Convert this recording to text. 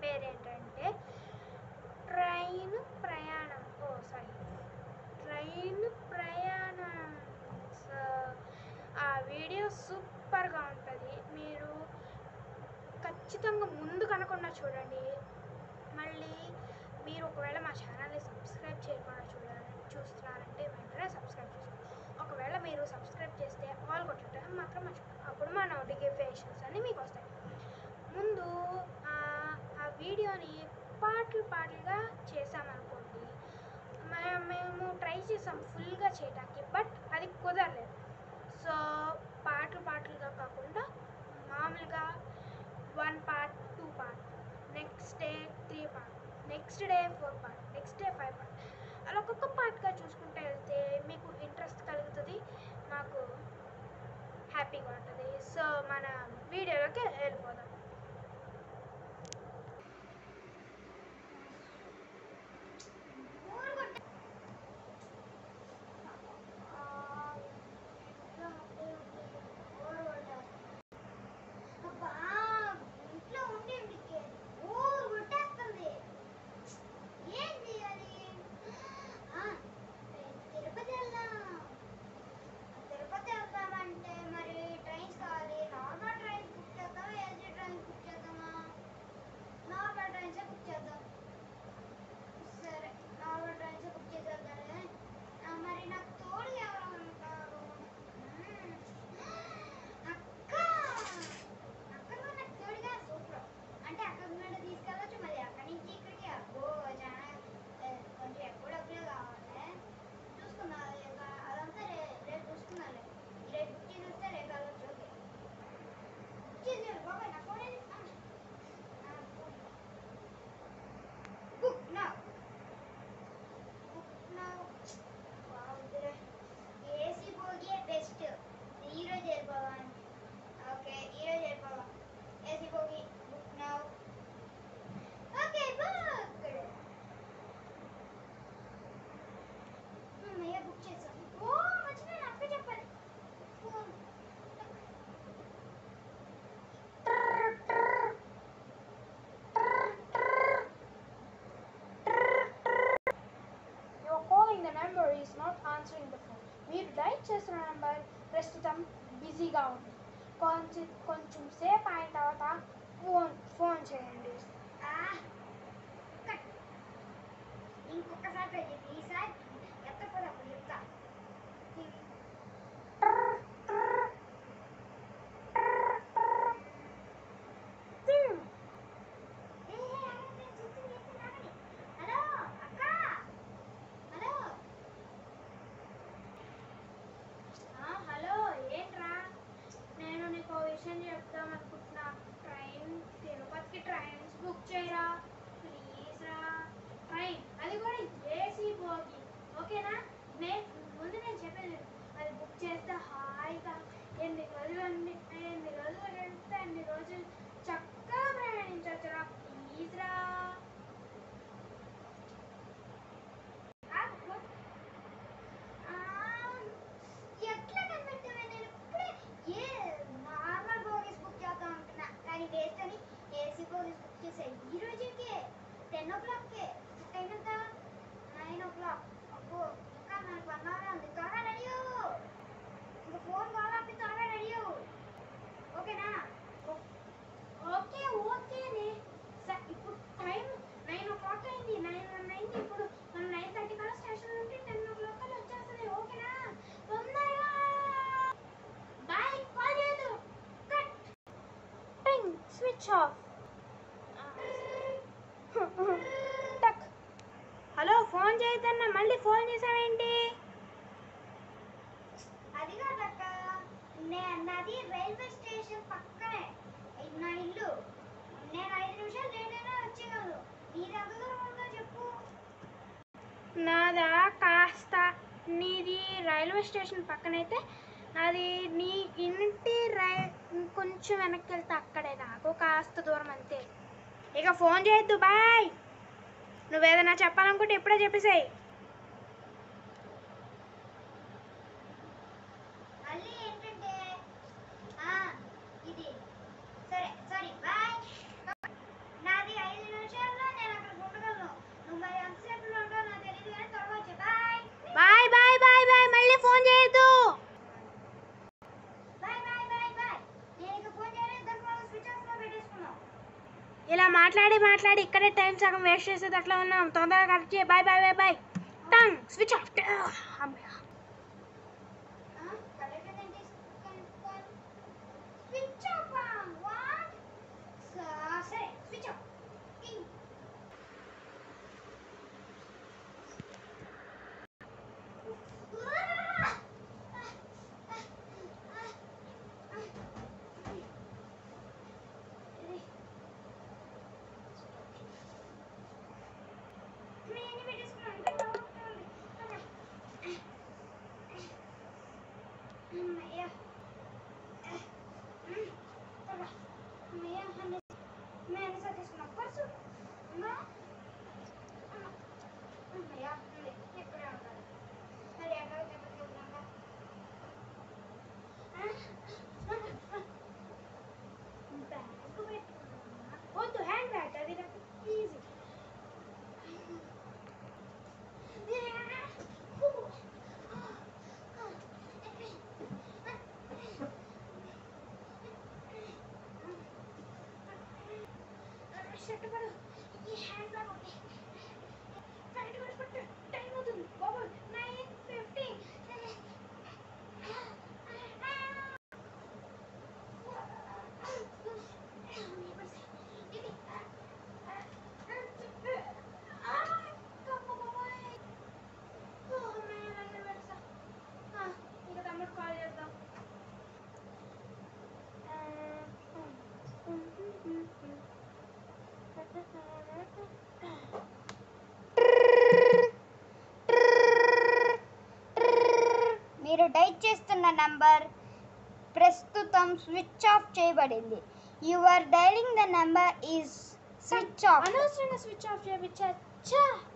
పేరు ఏంటంటే ట్రైన్ ప్రయాణం ఓ సారీ ట్రైన్ ప్రయాణం సో ఆ వీడియో సూపర్గా ఉంటుంది మీరు ఖచ్చితంగా ముందు కనకుండా చూడండి మళ్ళీ మీరు ఒకవేళ మా ఛానల్ని సబ్స్క్రైబ్ చేయకుండా చూడాలని చూస్తున్నారంటే వెంటనే సబ్స్క్రైబ్ చేసుకోండి ఒకవేళ మీరు సబ్స్క్రైబ్ చేస్తే ఆల్ కొట్టడం మాత్రం మర్చిపోండి అప్పుడు మా నోటిఫికేషన్స్ అన్నీ మీకు వస్తాయి ముందు ఆ- ఆ వీడియోని పాటలు పాటలుగా చేసామనుకోండి మే- మేము ట్రై చేసాం ఫుల్గా చేయడానికి బట్ అది కుదరలేదు సో పాటలు పాటలుగా కాకుండా మామూలుగా one part two part next day three part next day four part next day five part అలా ఒక్కొక్క పార్ట్గా చూసుకుంటే వెళ్తే మీకు ఇంట్రెస్ట్ కలుగుతుంది మాకు హ్యాపీగా ఉంటుంది సో మన వీడియోలోకి వెళ్ళిపోదాం అబ్బా, ఇంట్లో ఉండి ఉండి బోర్ కొట్టేస్తుంది. ఏం చేయాలి? ఆ, తిరుపతి వెళ్దాం. తిరుపతి వెళ్దామంటే మరి ట్రైన్స్ కావాలి నార్మల్ ట్రైన్స్ బుక్ చేద్దాం ఏసీ ట్రైన్స్ బుక్ చేద్దామా నార్మల్ ట్రైన్సే బుక్ చేద్దాం సరే నార్మల్ ట్రైన్సే బుక్ చేసేద్దాంలే ఆ, మరి నాకు తోడు ఎవరు ఉంటారు మ్మ్. అక్క అక్క నువ్వు నాకు తోడుగా సూపర్ అంటే అక్క నుండి తీసుకెళ్ళచ్చు మరి అక్కడి నుంచి ఇక్కడికి అబ్బో చాలా ఏ, కొంచెం ఎక్కువ డబ్బులే కావాలి చూసుకుందాం అది ఇంకా అదంతా రే రేపు చూసుకుందాంలే రేపు బుక్ చేసి వస్తే రేపు వెళ్ళొచ్చు ఓకే బుక్ చేసేయాలి బాబాయ్ నా ఫోన్ ఏది? ఆ, నా phone. Book now book now బాగుందిలే ఏసీ భోగియే బెస్ట్ ఈరోజు వెళ్ళిపోవాలి ఓకే ఈరోజు వెళ్ళిపోవాలి ఏసీ భోగి బుక్ నౌ ఓకే బుక్ అమ్మయ్య బుక్ చేశాను ఓ మర్చిపోయాను అక్క చెప్పాలి phone your calling the number is not answering the phone మీరు డైల్ చేస్తున్న నెంబర్ ప్రస్తుతం బిజీగా ఉంది కొంచెం కొంచెం సేపు అయిన తర్వాత ఫోన్ ఫోన్ చేయండి ఆ, కట్. ఇంకొకసారి ట్రై చేసి ఈసారి ఎత్తకపోతే అప్పుడు చెప్తా ఏ, ఆగండి, చూస్తూ చేస్తున్నా, ఆగండి. హలో అక్క హలో ఆ, హలో ఏంట్రా నేను నీకు ఓ విషయం చెప్దాం అనుకుంటున్నా ట్రైన్ తిరుపతికి ట్రైన్స్ బుక్ చేయరా ప్లీజ్ రా ట్రైన్ అది కూడా ఏసీ బోగి ఓకేనా నేను ముందు నేను చెప్పేది విను. అది బుక్ చేస్తే హాయిగా ఎన్ని రోజులు అన్ని ఎన్ని రోజులు వెళ్తే అన్ని రోజులు చక్కగా ప్రయాణించవచ్చురా ప్లీజ్ రా ఆగు. ఆ, ఎట్లా కనిపెట్టావే? నేను ఇప్పుడే ఏ నార్మల్ బోగీస్ బుక్ చేద్దాం అనుకున్నా కానీ వేస్ట్ అని ఏసీ బోగీస్ బుక్ చేసా ఈ రోజుకే టెన్ ఓ క్లాక్కే టైం ఎంత నైన్ ఓ క్లాక్ అబ్బో ఇంకా నాకు వన్ అవర్ ఉంది త్వరగా రెడీ అవ్వు. ఇంకా ఫోన్ కావాలంటే త్వరగా రెడీ అవ్వు. ఓకేనా ఓకే ఓకేనే స- ఇప్పుడు టైం నైన్ ఓ క్లాక్ అయింది నైన్ వన్ అయింది ఇప్పుడు మనం నైన్ థర్టీ కల్లా స్టేషన్ నుండి టెన్ ఓ క్లాక్ కల్లా వచ్చేస్తుంది ఓకేనా తొందరగా బాయ్ కాల్ చేయదు కట్ టింగ్ స్విచ్ ఆఫ్ టక్ హలో ఫోన్ చేయొద్దన్నా మళ్ళీ ఫోన్ చేసావేంటి అది కాదక్క నే- నాది రైల్వే స్టేషన్ పక్కనే ఇది నా ఇల్లు నేను ఐదు నిమిషాలు లేట్ అయినా వచ్చేయగలను నీది ఎంత దూరం ఉందో చెప్పు నాదా కాస్త నీది రైల్వే స్టేషన్ పక్కనైతే నాది నీ ఇంటి రై కొంచెం వెనక్కి వెళ్తే అక్కడే నాకు కాస్త దూరం అంతే ఇక ఫోన్ చేయొద్దు బాయ్ నువ్వేదైనా చెప్పాలనుకుంటే ఇప్పుడే చెప్పేసేయ్ మళ్ళీ ఏంటంటే ఆ, ఇది సరే సారీ బాయ్ నాది ఐదు ఇలా మాట్లాడి మాట్లాడి ఇక్కడే టైం సగం వేస్ట్ చేసేది అట్లా ఉన్నాం తొందరగా కరెక్ట్ చేయి బాయ్ బాయ్ బాయ్ బాయ్ టంగ్ స్విచ్ ఆఫ్ కరెక్ట్ ఏంటి స్విచ్ ఆఫ్ వాట్ సరే స్విచ్ ఆఫ్ అమ్మయ్య అమ్మయ్య నేను సర్దేసుకున్నా పర్సు అమ్మా అమ్మయ్య ఉంది ఇప్పుడే ఉండాలి మరి ఎక్కడ దెబ్బతిన్నాక బ్యాగ్ పెట్టుకున్నా వద్దు హ్యాండ్ బ్యాగ్ అది నాకు ఈజీ షర్ట్ పడు ఈ హ్యాండ్ బ్యాగ్ ఒకటి ప్యాంట్ కూడా పట్టు టైం అవుతుంది బాబు నైన్ ఫిఫ్టీ ఇంకా తమ్ముడు కాల్ చేద్దాం మీరు డైట్ చేస్తున్న నంబర్ ప్రస్తుతం స్విచ్ ఆఫ్ చేయబడింది your dialing the number is switch off అనవసరంగా స్విచ్ ఆఫ్ చేయించా